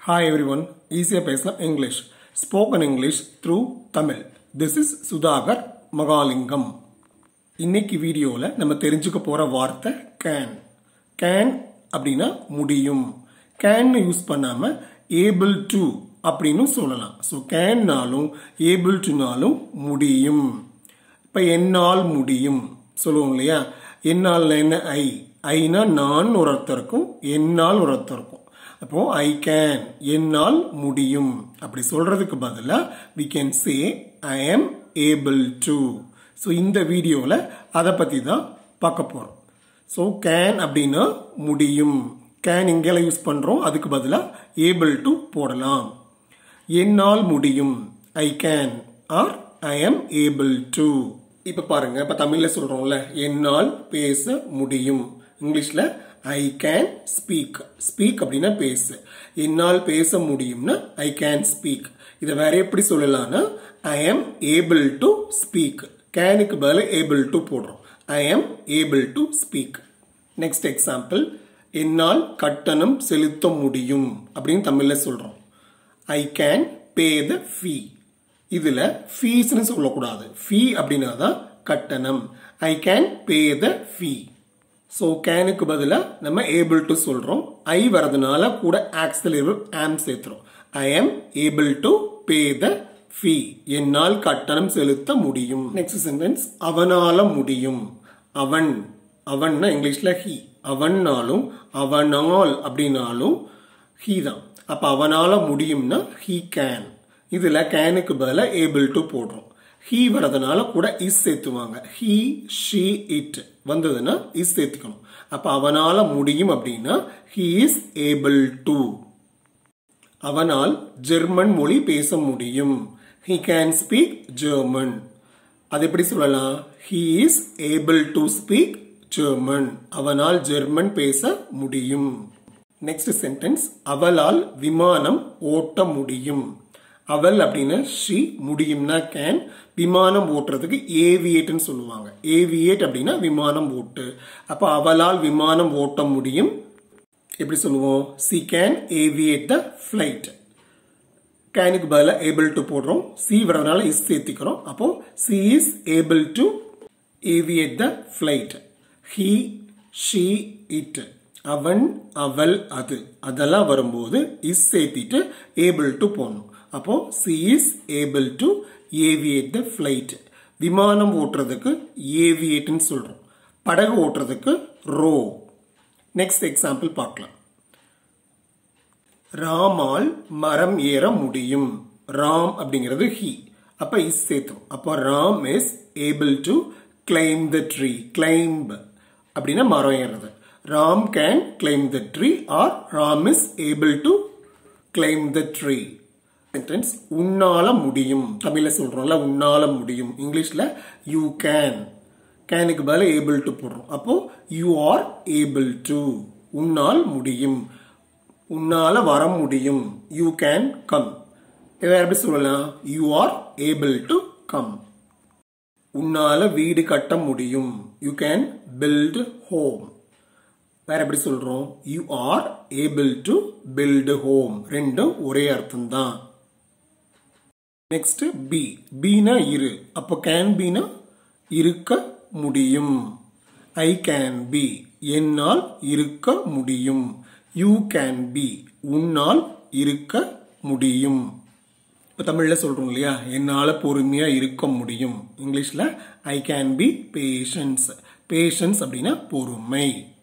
hi every everyone ஈஸியாக பேசலாம் English spoken English through Tamil this is Sudhakar Mahalingam இன்னைக்கு வீடியோவில் நம்ம தெரிஞ்சுக்க போகிற வார்த்தை கேன் கேன் அப்படின்னா முடியும் கேன்னு யூஸ் பண்ணாமல் ஏபிள் டு அப்படின்னு சொல்லலாம் ஸோ கேன்னாலும் ஏபிள் டுனாலும் முடியும் இப்போ என்னால் முடியும் சொல்லுவோம் இல்லையா என்னால் என்ன ஐ ஐனா நான் ஒரு அர்த்தம் இருக்கும் என்னால் ஒரு அர்த்தம் இருக்கும் அப்போ ஐ கேன் என்னால் முடியும் அப்படி சொல்றதுக்கு பதிலாக we can say I am able to so இந்த வீடியோவில் அதை பற்றி தான் பார்க்க போகிறோம் ஸோ கேன் அப்படின்னா முடியும் கேன் இங்கெல்லாம் யூஸ் பண்ணுறோம் அதுக்கு பதிலாக ஏபிள் டு போடலாம் என்னால் முடியும் I can or I am able to இப்போ பாருங்க இப்போ தமிழில் சொல்கிறோம்ல என்னால் பேச முடியும் இங்கிலீஷில் ஐ கேன் ஸ்பீக் ஸ்பீக் அப்படின்னா பேசு என்னால் பேச முடியும்னா ஐ கேன் ஸ்பீக் இதை வேற எப்படி சொல்லலாம்னா I am able to speak கேனுக்கு பதில் ஏபிள் டு போடுறோம் I am able to speak next example என்னால் கட்டணம் செலுத்த முடியும் அப்படின்னு தமிழில் சொல்கிறோம் ஐ கேன் பே த ஃபீ இதில் ஃபீஸ்னு சொல்லக்கூடாது ஃபீ அப்படின்னா தான் கட்டணம் I can pay the fee so கேனுக்கு பதிலாக நம்ம ஏபிள் டு சொல்கிறோம் ஐ வரதுனால கூட ஆக்சலரிவ் ஆம் சேர்த்துறோம் I am able to pay the fee என்னால் கட்டணம் செலுத்த முடியும் நெக்ஸ்ட் சென்டென்ஸ் அவனால முடியும் அவன் அவன்னா இங்கிலீஷ்ல ஹி அவன்னாலும் அவனால் அப்படின்னாலும் ஹீ தான் அப்ப அவனால முடியும்னா ஹீ கேன் இதுல கேனுக்கு பதிலாக ஏபிள் டு போடுறோம் ஹீ வரதுனால கூட இஸ் சேர்த்துவாங்க ஹீ ஷீ இட் வந்ததுன்னா இஸ் சேர்த்துக்கணும் அப்ப அவனால முடியும் அப்படின்னா ஹீ இஸ் ஏபிள் டு அவனால் ஜெர்மன் மொழி பேச முடியும் ஹி கேன் ஸ்பீக் ஜெர்மன் அது எப்படி சொல்லலாம் he is able to speak German அவனால் ஜெர்மன் பேச முடியும் நெக்ஸ்ட் சென்டென்ஸ் அவளால் விமானம் ஓட்ட முடியும் அவள் அப்படின்னா ஷி முடியும்னா கேன் விமானம் ஓட்டுறதுக்கு ஏவியேட்னு சொல்லுவாங்க ஏவியேட் அப்படின்னா விமானம் ஓட்டு அப்ப அவளால் விமானம் ஓட்ட முடியும் எப்படி சொல்லுவோம் she can aviate the flight கேனுக்கு பதிலாக ஏபிள் டு போடுறோம் சி வரதுனால இஸ் சேர்த்திக்கிறோம் அப்போ she is able to aviate the flight he she it அவன் அவள் அது அதெல்லாம் வரும்போது இஸ் சேர்த்திட்டு ஏபிள் டு போடணும் அப்போ she is able to aviate the flight விமானம் ஓட்டுறதுக்கு ஏவியேட்னு சொல்றோம் படகு ஓட்டுறதுக்கு ரோ நெக்ஸ்ட் எக்ஸாம்பிள் பார்க்கலாம் ராமால் மரம் ஏற முடியும் ராம் அப்படிங்கிறது ஹி அப்ப இஸ் சேர்த்தோம் அப்போ Ram is able to climb the tree climb அப்படின்னா மரம் ஏறுறது Ram can climb the tree or Ram is able to climb the tree sentence உன்னால முடியும் தமிழ்ல சொல்றோம்ல உன்னால முடியும் இங்கிலீஷ்ல யூ கேன் கேனுக்கு பதில் ஏபிள் டு போடுறோம் அப்போ யூ ஆர் ஏபிள் டு உன்னால் முடியும் உன்னால வர முடியும் யூ கேன் கம் வேற எப்படி சொல்லலாம் you are able to come உன்னால வீடு கட்ட முடியும் யூ கேன் பில்ட் ஹோம் வேற எப்படி சொல்றோம் you are able to build home ரெண்டும் ஒரே அர்த்தம் தான் நெக்ஸ்ட் பி பீனா இரு அப்போ கேன் பீனா இருக்க முடியும் ஐ கேன் பி என்னால் இருக்க முடியும் யூ கேன் பி உன்னால் இருக்க முடியும் இப்போ தமிழில் சொல்கிறோம் இல்லையா என்னால் பொறுமையாக இருக்க முடியும் இங்கிலீஷில் I can be patience patience அப்படின்னா பொறுமை